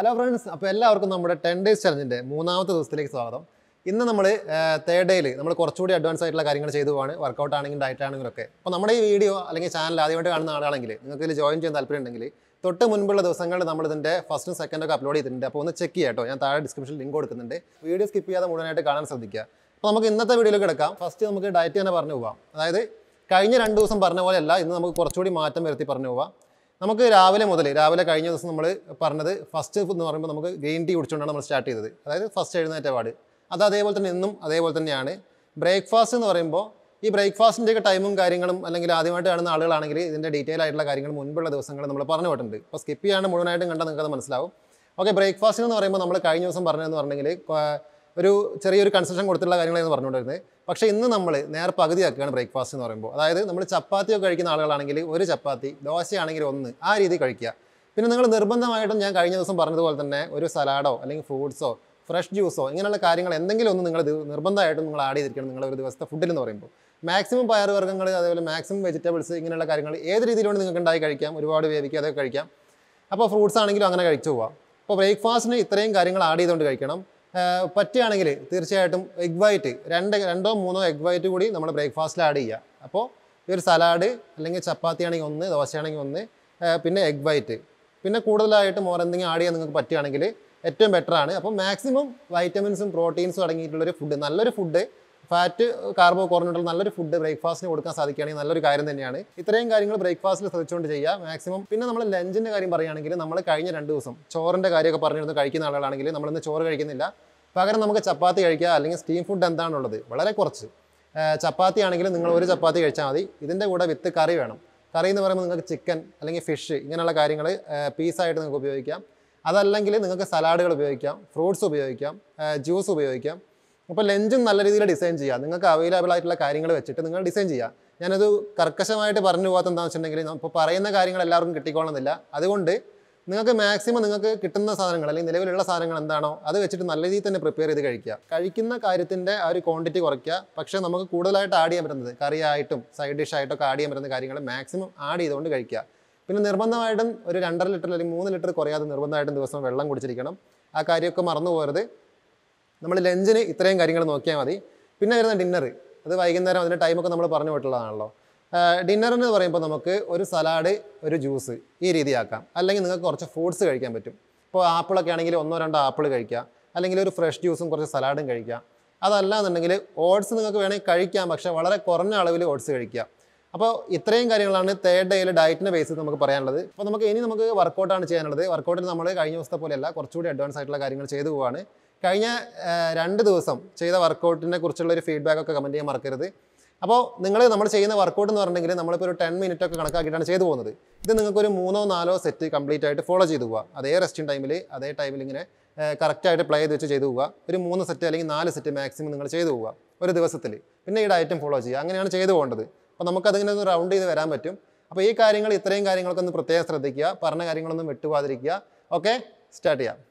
hello friends അപ്പോൾ എല്ലാവർക്കും നമ്മുടെ ടെൻ ഡേയ്സ് ചലഞ്ചിൻ്റെ മൂന്നാമത്തെ ദിവസത്തിലേക്ക് സ്വാഗതം ഇന്ന് നമ്മൾ തേർഡ് ഡേയിൽ നമ്മൾ കുറച്ചുകൂടി അഡ്വാൻസ് ആയിട്ടുള്ള കാര്യങ്ങൾ ചെയ്തു പോവാണ് വർക്കൗട്ട് ആണെങ്കിലും ഡയറ്റ് ആണെങ്കിലും ഒക്കെ അപ്പോൾ നമ്മുടെ ഈ വീഡിയോ അല്ലെങ്കിൽ ചാനൽ ആദ്യമായിട്ട് കാണുന്ന ആളാണെങ്കിൽ നിങ്ങൾക്ക് ഇതിൽ ജോയിൻ ചെയ്യാൻ താല്പര്യം ഉണ്ടെങ്കിൽ തൊട്ട് മുൻപുള്ള ദിവസങ്ങളിൽ നമ്മൾ ഇതിൻ്റെ ഫസ്റ്റും സെക്കൻഡും ഒക്കെ അപ്ലോഡ് ചെയ്തിട്ടുണ്ട് അപ്പോൾ ഒന്ന് ചെക്ക് ചെയ്യാം കേട്ടോ ഞാൻ താഴെ ഡിസ്ക്രിപ്ഷനിൽ ലിങ്ക് കൊടുക്കുന്നുണ്ട് വീഡിയോ സ്കിപ്പ് ചെയ്യാതെ മുഴുവനായിട്ട് കാണാൻ ശ്രദ്ധിക്കുക അപ്പോൾ നമുക്ക് ഇന്നത്തെ വീഡിയോയിലേക്ക് കിടക്കാം ഫസ്റ്റ് നമുക്ക് ഡയറ്റ് തന്നെ പറഞ്ഞു പോവാം അതായത് കഴിഞ്ഞ രണ്ട് ദിവസം പറഞ്ഞ പോലെയല്ല ഇന്ന് നമുക്ക് കുറച്ചുകൂടി മാറ്റം വരുത്തി പറഞ്ഞു പോവാം നമുക്ക് രാവിലെ മുതൽ രാവിലെ കഴിഞ്ഞ ദിവസം നമ്മൾ പറഞ്ഞത് ഫസ്റ്റ് എന്ന് പറയുമ്പോൾ നമുക്ക് ഗ്രീൻ ടീ കുടിച്ചുകൊണ്ടാണ് നമ്മൾ സ്റ്റാർട്ട് ചെയ്തത് അതായത് ഫസ്റ്റ് എഴുന്നേറ്റ പാട് അത് അതേപോലെ തന്നെ ഇന്നും അതേപോലെ തന്നെയാണ് ബ്രേക്ക്ഫാസ്റ്റ് എന്ന് പറയുമ്പോൾ ഈ ബ്രേക്ക്ഫാസ്റ്റിൻ്റെ ഒക്കെ ടൈമും കാര്യങ്ങളും അല്ലെങ്കിൽ ആദ്യമായിട്ട് കാണുന്ന ആളുകളാണെങ്കിൽ ഇതിൻ്റെ ഡീറ്റെയിൽ ആയിട്ടുള്ള കാര്യങ്ങൾ മുൻപുള്ള ദിവസങ്ങൾ നമ്മൾ പറഞ്ഞു പോയിട്ടുണ്ട് അപ്പോൾ സ്കിപ്പ് ചെയ്യാണ്ട് മുഴുവനായിട്ടും കണ്ടാൽ നിങ്ങൾക്ക് അത് മനസ്സിലാവും ഓക്കെ ബ്രേക്ക്ഫാസ്റ്റ് എന്ന് പറയുമ്പോൾ നമ്മൾ കഴിഞ്ഞ ദിവസം പറഞ്ഞതെന്ന് പറഞ്ഞെങ്കിൽ ഒരു ചെറിയൊരു കൺസെഷൻ കൊടുത്തിട്ടുള്ള കാര്യങ്ങളാണ് പറഞ്ഞുകൊണ്ടിരുന്നത് പക്ഷേ ഇന്ന് നമ്മൾ നേരെ പകുതിയാക്കുകയാണ് ബ്രേക്ക്ഫാസ്റ്റ് എന്ന് പറയുമ്പോൾ അതായത് നമ്മൾ ചപ്പാത്തിയൊക്കെ കഴിക്കുന്ന ആളുകളാണെങ്കിൽ ഒരു ചപ്പാത്തി ദോശയാണെങ്കിൽ ഒന്ന് ആ രീതി കഴിക്കുക പിന്നെ നിങ്ങൾ നിർബന്ധമായിട്ടും ഞാൻ കഴിഞ്ഞ ദിവസം പറഞ്ഞതുപോലെ തന്നെ ഒരു സലാഡോ അല്ലെങ്കിൽ ഫ്രൂട്ട്സോ ഫ്രഷ് ജ്യൂസോ ഇങ്ങനെയുള്ള കാര്യങ്ങൾ എന്തെങ്കിലും ഒന്ന് നിങ്ങൾ ഇത് നിർബന്ധമായിട്ടും നിങ്ങൾ ആഡ് ചെയ്തിരിക്കണം നിങ്ങൾ ഒരു ദിവസത്തെ ഫുഡിൽ എന്ന് പറയുമ്പോൾ മാക്സിമം പയറുവർഗ്ഗങ്ങൾ അതേപോലെ മാക്സിമം വെജിറ്റബിൾസ് ഇങ്ങനെയുള്ള കാര്യങ്ങൾ ഏത് രീതിയിലാണ് നിങ്ങൾക്ക് ഉണ്ടായി കഴിക്കാം ഒരുപാട് വേവിക്കുക അതൊക്കെ കഴിക്കാം അപ്പോൾ ഫ്രൂട്ട്സ് ആണെങ്കിലും അങ്ങനെ കഴിച്ചു പോവാം അപ്പോൾ ബ്രേക്ക്ഫാസ്റ്റിന് ഇത്രയും കാര്യങ്ങൾ ആഡ് ചെയ്തുകൊണ്ട് കഴിക്കണം ആഹ് പറ്റുകയാണെങ്കിൽ തീർച്ചയായിട്ടും എഗ് വൈറ്റ് രണ്ട് രണ്ടോ മൂന്നോ എഗ് വൈറ്റ് കൂടി നമ്മൾ ബ്രേക്ക്ഫാസ്റ്റിൽ ആഡ് ചെയ്യുക അപ്പോൾ ഈ ഒരു സലാഡ് അല്ലെങ്കിൽ ചപ്പാത്തി ആണെങ്കിൽ ഒന്ന് ദോശയാണെങ്കിൽ ഒന്ന് ആഹ് പിന്നെ എഗ് വൈറ്റ് പിന്നെ കൂടുതലായിട്ട് മോർ എന്തെങ്കിലും ആഡ് ചെയ്യാൻ നിങ്ങൾക്ക് പറ്റുകയാണെങ്കിൽ ഏറ്റവും ബെറ്റർ ആണ് അപ്പോൾ മാക്സിമം വൈറ്റമിൻസും പ്രോട്ടീൻസും അടങ്ങിയിട്ടുള്ളൊരു ഫുഡ് നല്ലൊരു ഫുഡ് ഫാറ്റ് കാർബോ കുറഞ്ഞിട്ടുള്ള നല്ലൊരു ഫുഡ് ബ്രേക്ക്ഫാസ്റ്റിന് കൊടുക്കാൻ സാധിക്കുകയാണെങ്കിൽ നല്ലൊരു കാര്യം തന്നെയാണ് ഇത്രയും കാര്യങ്ങൾ ബ്രേക്ക്ഫാസ്റ്റിൽ ശ്രദ്ധിച്ചുകൊണ്ട് ചെയ്യുക മാക്സിമം പിന്നെ നമ്മൾ ലഞ്ചിൻ്റെ കാര്യം പറയുകയാണെങ്കിൽ നമ്മൾ കഴിഞ്ഞ രണ്ട് ദിവസം ചോറിൻ്റെ കാര്യമൊക്കെ പറഞ്ഞിരുന്നു കഴിക്കുന്ന ആളുകളാണെങ്കിൽ നമ്മളിന്ന് ചോറ് കഴിക്കുന്നില്ല പകരം നമുക്ക് ചപ്പാത്തി കഴിക്കുക അല്ലെങ്കിൽ സ്റ്റീം ഫുഡ് എന്താണുള്ളത് വളരെ കുറച്ച് ആ, ചപ്പാത്തി ആണെങ്കിൽ നിങ്ങൾ ഒരു ചപ്പാത്തി കഴിച്ചാൽ മതി ഇതിൻ്റെ കൂടെ വിത്ത് കറി വേണം കറി എന്ന് പറയുമ്പോൾ നിങ്ങൾക്ക് ചിക്കൻ അല്ലെങ്കിൽ ഫിഷ് ഇങ്ങനെയുള്ള കാര്യങ്ങൾ പീസായിട്ട് നിങ്ങൾക്ക് ഉപയോഗിക്കാം അതല്ലെങ്കിൽ നിങ്ങൾക്ക് സലാഡുകൾ ഉപയോഗിക്കാം ഫ്രൂട്ട്സ് ഉപയോഗിക്കാം ജ്യൂസ് ഉപയോഗിക്കാം അപ്പോൾ ലഞ്ചും നല്ല രീതിയിൽ ഡിസൈൻ ചെയ്യുക നിങ്ങൾക്ക് അവൈലബിൾ ആയിട്ടുള്ള കാര്യങ്ങൾ വെച്ചിട്ട് നിങ്ങൾ ഡിസൈൻ ചെയ്യുക ഞാനത് കർക്കശമായിട്ട് പറഞ്ഞു പോകാത്ത എന്താണെന്ന് വെച്ചിട്ടുണ്ടെങ്കിൽ ഇപ്പോൾ പറയുന്ന കാര്യങ്ങൾ എല്ലാവർക്കും കിട്ടിക്കോളുന്നില്ല അതുകൊണ്ട് നിങ്ങൾക്ക് മാക്സിമം നിങ്ങൾക്ക് കിട്ടുന്ന സാധനങ്ങൾ അല്ലെങ്കിൽ നിലവിലുള്ള സാധനങ്ങൾ എന്താണോ അത് വെച്ചിട്ട് നല്ല രീതിയിൽ തന്നെ പ്രിപ്പയർ ചെയ്ത് കഴിക്കുക കഴിക്കുന്ന കാര്യത്തിൻ്റെ ആ ഒരു ക്വാണ്ടിറ്റി കുറയ്ക്കുക പക്ഷേ നമുക്ക് കൂടുതലായിട്ട് ആഡ് ചെയ്യാൻ പറ്റുന്നത് കറിയായിട്ടും സൈഡ് ഡിഷ് ആയിട്ടൊക്കെ ആഡ് ചെയ്യാൻ പറ്റുന്ന കാര്യങ്ങൾ മാക്സിമം ആഡ് ചെയ്തുകൊണ്ട് കഴിക്കുക പിന്നെ നിർബന്ധമായിട്ടും ഒരു രണ്ടര ലിറ്റർ അല്ലെങ്കിൽ മൂന്ന് ലിറ്റർ കുറയാതെ നിർബന്ധമായിട്ടും ദിവസം വെള്ളം കുടിച്ചിരിക്കണം ആ കാര്യമൊക്കെ മറന്നു പോകരുത് നമ്മൾ ലഞ്ചിന് ഇത്രയും കാര്യങ്ങൾ നോക്കിയാൽ മതി പിന്നെ വരുന്ന ഡിന്നർ അത് വൈകുന്നേരം അതിൻ്റെ ടൈമൊക്കെ നമ്മൾ പറഞ്ഞു പോയിട്ടുള്ളതാണല്ലോ ഡിന്നർ എന്ന് പറയുമ്പോൾ നമുക്ക് ഒരു സലാഡ് ഒരു ജ്യൂസ് ഈ രീതിയാക്കാം അല്ലെങ്കിൽ നിങ്ങൾക്ക് കുറച്ച് ഫ്രൂട്ട്സ് കഴിക്കാൻ പറ്റും ഇപ്പോൾ ആപ്പിളൊക്കെ ആണെങ്കിൽ ഒന്നോ രണ്ടോ ആപ്പിൾ കഴിക്കുക അല്ലെങ്കിൽ ഒരു ഫ്രഷ് ജ്യൂസും കുറച്ച് സലാഡും കഴിക്കുക അതല്ല എന്നുണ്ടെങ്കിൽ ഓട്സ് നിങ്ങൾക്ക് വേണമെങ്കിൽ കഴിക്കാം പക്ഷേ വളരെ കുറഞ്ഞ അളവിൽ ഓട്സ് കഴിക്കുക അപ്പോൾ ഇത്രയും കാര്യങ്ങളാണ് തേർഡ് ഡേയിൽ ഡയറ്റിൻ്റെ ബേസിൽ നമുക്ക് പറയാനുള്ളത് അപ്പോൾ നമുക്ക് ഇനി നമുക്ക് വർക്കൗട്ടാണ് ചെയ്യാനുള്ളത് വർക്കൗട്ടിൽ നമ്മൾ കഴിഞ്ഞ ദിവസത്തെ പോലെയല്ല കുറച്ചുകൂടി അഡ്വാൻസ് ആയിട്ടുള്ള കാര്യങ്ങൾ ചെയ്തു പോവാണ് കഴിഞ്ഞ ആ, രണ്ട് ദിവസം ചെയ്ത വർക്കൗട്ടിനെ കുറിച്ചുള്ള ഒരു ഫീഡ്ബാക്ക് ഒക്കെ കമൻറ്റ് ചെയ്യാൻ മറക്കരുത് അപ്പോൾ നിങ്ങൾ നമ്മൾ ചെയ്യുന്ന വർക്കൗട്ട് എന്ന് പറഞ്ഞിട്ടുണ്ടെങ്കിൽ നമ്മളിപ്പോൾ ഒരു ടെൻ മിനിറ്റ് ഒക്കെ കണക്കാക്കിയിട്ടാണ് ചെയ്തു പോകുന്നത് ഇത് നിങ്ങൾക്ക് ഒരു മൂന്നോ നാലോ സെറ്റ് കംപ്ലീറ്റ് ആയിട്ട് ഫോളോ ചെയ്തു പോവുക അതേ റെസ്റ്റിംഗ് ടൈമിൽ അതേ ടൈമിൽ ഇങ്ങനെ കറക്റ്റായിട്ട് പ്ലേ ചെയ്ത് വെച്ച് ചെയ്തു പോവുക ഒരു മൂന്ന് സെറ്റ് അല്ലെങ്കിൽ നാല് സെറ്റ് മാക്സിമം നിങ്ങൾ ചെയ്തു പോവുക ഒരു ദിവസത്തിൽ പിന്നെ ഈ ഡയറ്റും ഫോളോ ചെയ്യുക അങ്ങനെയാണ് ചെയ്തു പോകേണ്ടത് അപ്പോൾ നമുക്കതിങ്ങനെ ഒന്ന് റൗണ്ട് ചെയ്ത് വരാൻ പറ്റും അപ്പോൾ ഈ കാര്യങ്ങൾ ഇത്രയും കാര്യങ്ങളൊക്കെ ഒന്ന് പ്രത്യേകം ശ്രദ്ധിക്കുക പറഞ്ഞ കാര്യങ്ങളൊന്നും വിട്ടുപോകാതിരിക്കുക ഓക്കെ സ്റ്റാർട്ട് ചെയ്യാം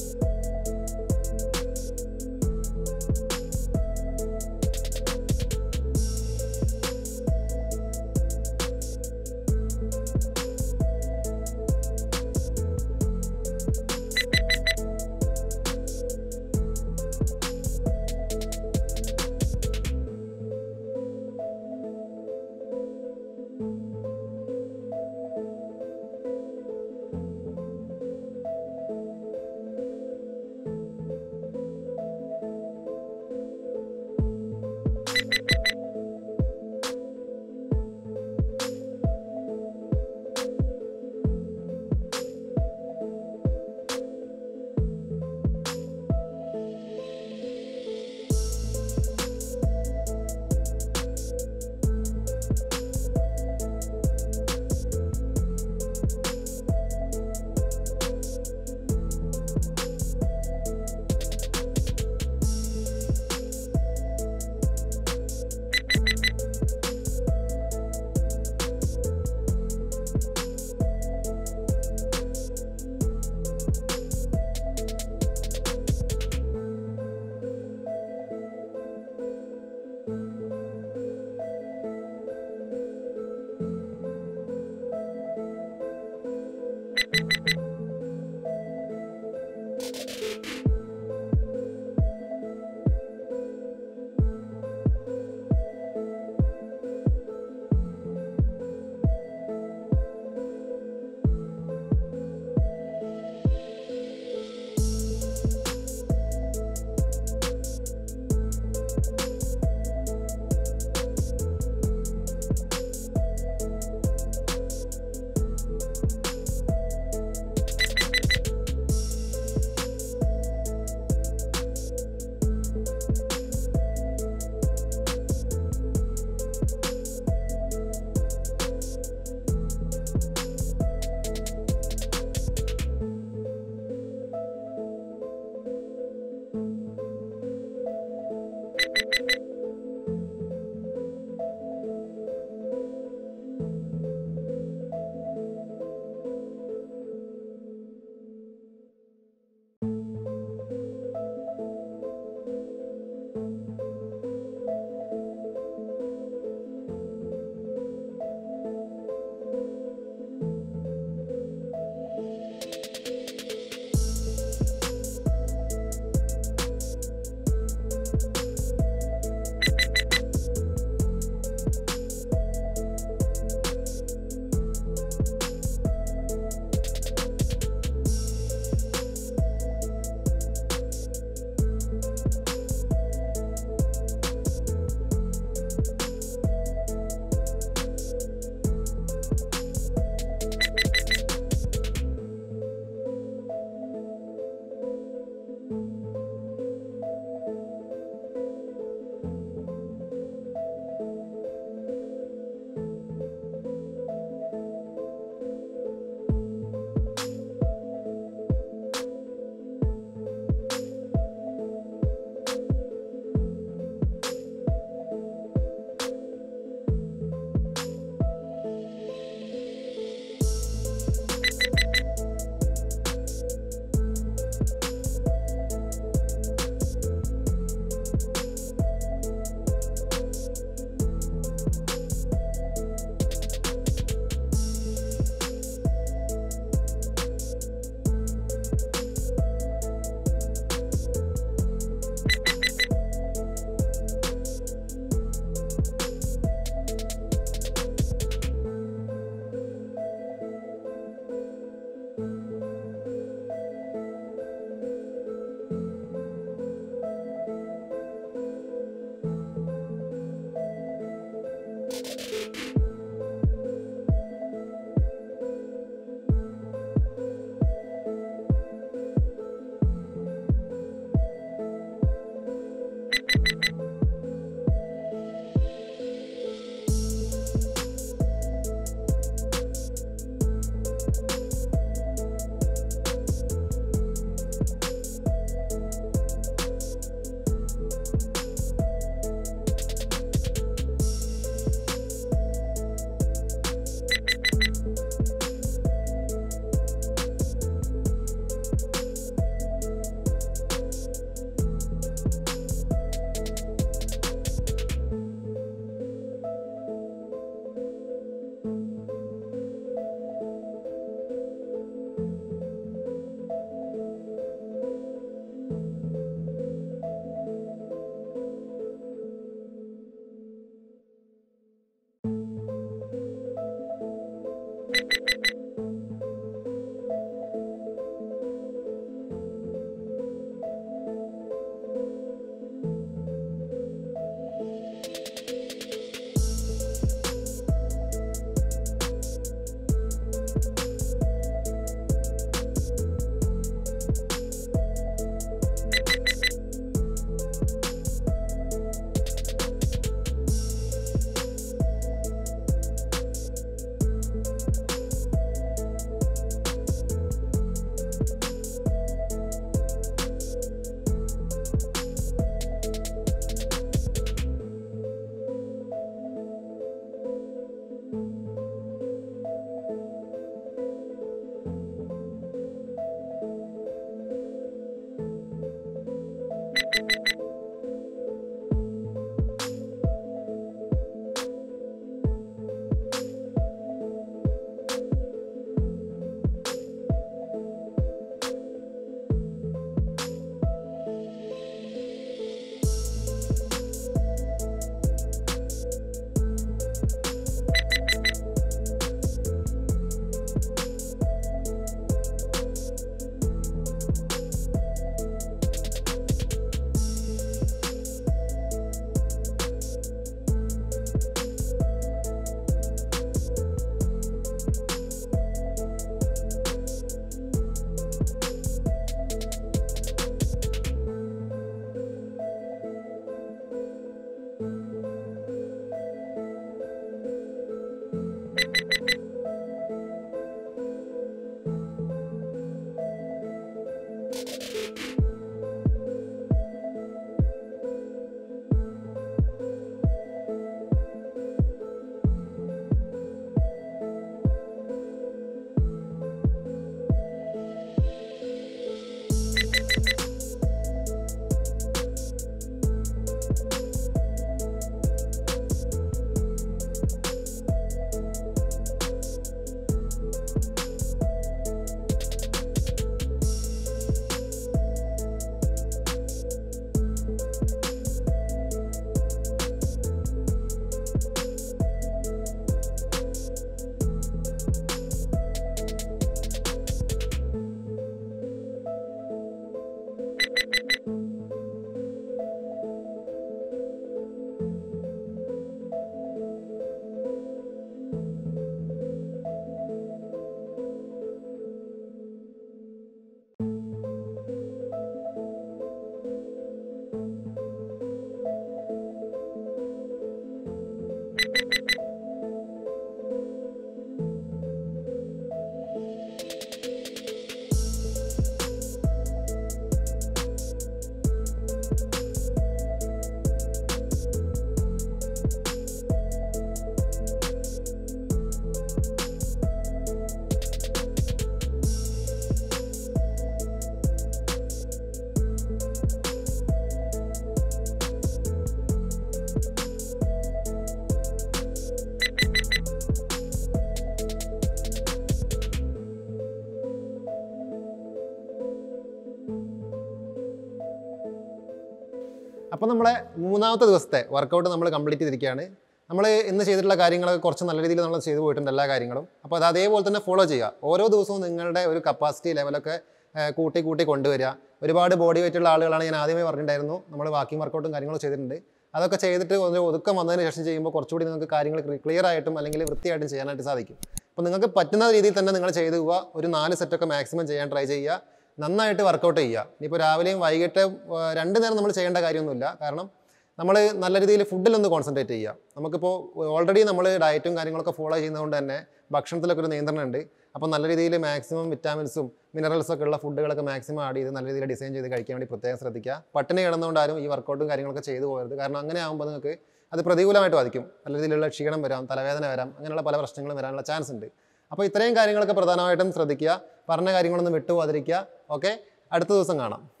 അപ്പോൾ നമ്മളെ മൂന്നാമത്തെ ദിവസത്തെ വർക്കൗട്ട് നമ്മൾ കംപ്ലീറ്റ് ചെയ്തിരിക്കുകയാണ് നമ്മൾ ഇന്ന് ചെയ്തിട്ടുള്ള കാര്യങ്ങളൊക്കെ കുറച്ച് നല്ല രീതിയിൽ നമ്മൾ ചെയ്തു പോയിട്ടുണ്ട് എല്ലാ കാര്യങ്ങളും അപ്പോൾ അത് അതേപോലെ തന്നെ ഫോളോ ചെയ്യുക ഓരോ ദിവസവും നിങ്ങളുടെ ഒരു കപ്പാസിറ്റി ലെവലൊക്കെ ആ, കൂട്ടി കൂട്ടി കൊണ്ടുവരിക ഒരുപാട് ബോഡി വെയിറ്റ് ഉള്ള ആളുകളാണ് ഞാൻ ആദ്യമേ പറഞ്ഞിട്ടുണ്ടായിരുന്നു നമ്മൾ വാക്കിംഗ് വർക്കൗട്ടും കാര്യങ്ങളും ചെയ്തിട്ടുണ്ട് അതൊക്കെ ചെയ്തിട്ട് ഒരു ഒതുക്കം വന്നതിന് ശേഷം ചെയ്യുമ്പോൾ കുറച്ചുകൂടി നിങ്ങൾക്ക് കാര്യങ്ങൾ ക്ലിയർ ആയിട്ടും അല്ലെങ്കിൽ വൃത്തിയായിട്ടും ചെയ്യാനായിട്ട് സാധിക്കും അപ്പോൾ നിങ്ങൾക്ക് പറ്റുന്ന രീതിയിൽ തന്നെ നിങ്ങൾ ചെയ്തു പോവുക ഒരു നാല് സെറ്റൊക്കെ മാക്സിമം ചെയ്യാൻ ട്രൈ ചെയ്യുക നന്നായിട്ട് വർക്കൗട്ട് ചെയ്യുക ഇനിയിപ്പോൾ രാവിലെയും വൈകിട്ട് ആ, രണ്ട് നേരം നമ്മൾ ചെയ്യേണ്ട കാര്യമൊന്നുമില്ല കാരണം നമ്മൾ നല്ല രീതിയിൽ ഫുഡിലൊന്ന് കോൺസെൻട്രേറ്റ് ചെയ്യുക നമുക്കിപ്പോൾ ഓൾറെഡി നമ്മൾ ഡയറ്റും കാര്യങ്ങളൊക്കെ ഫോളോ ചെയ്യുന്നതുകൊണ്ട് തന്നെ ഭക്ഷണത്തിലൊക്കെ ഒരു നിയന്ത്രണം ഉണ്ട് അപ്പോൾ നല്ല രീതിയിൽ മാക്സിമം വിറ്റാമിൻസും മിനറൽസും ഒക്കെ ഉള്ള ഫുഡുകളൊക്കെ മാക്സിമം ആഡ് ചെയ്ത് നല്ല രീതിയിൽ ഡിസൈൻ ചെയ്ത് കഴിക്കാൻ വേണ്ടി പ്രത്യേകം ശ്രദ്ധിക്കുക പട്ടിണി കിടന്നുകൊണ്ടാരും ഈ വർക്കൗട്ടും കാര്യങ്ങളൊക്കെ ചെയ്തു പോകരുത് കാരണം അങ്ങനെ ആകുമ്പോൾ നിങ്ങൾക്ക് അത് പ്രതികൂലമായിട്ട് ബാധിക്കും നല്ല രീതിയിലുള്ള ക്ഷീണം വരാം തലവേദന വരാം അങ്ങനെയുള്ള പല പ്രശ്നങ്ങളും വരാനുള്ള ചാൻസ് ഉണ്ട് അപ്പോൾ ഇത്രയും കാര്യങ്ങളൊക്കെ പ്രധാനമായിട്ടും ശ്രദ്ധിക്കുക പറഞ്ഞ കാര്യങ്ങളൊന്നും വിട്ടുപോകാതിരിക്കുക ഓക്കെ അടുത്ത ദിവസം കാണാം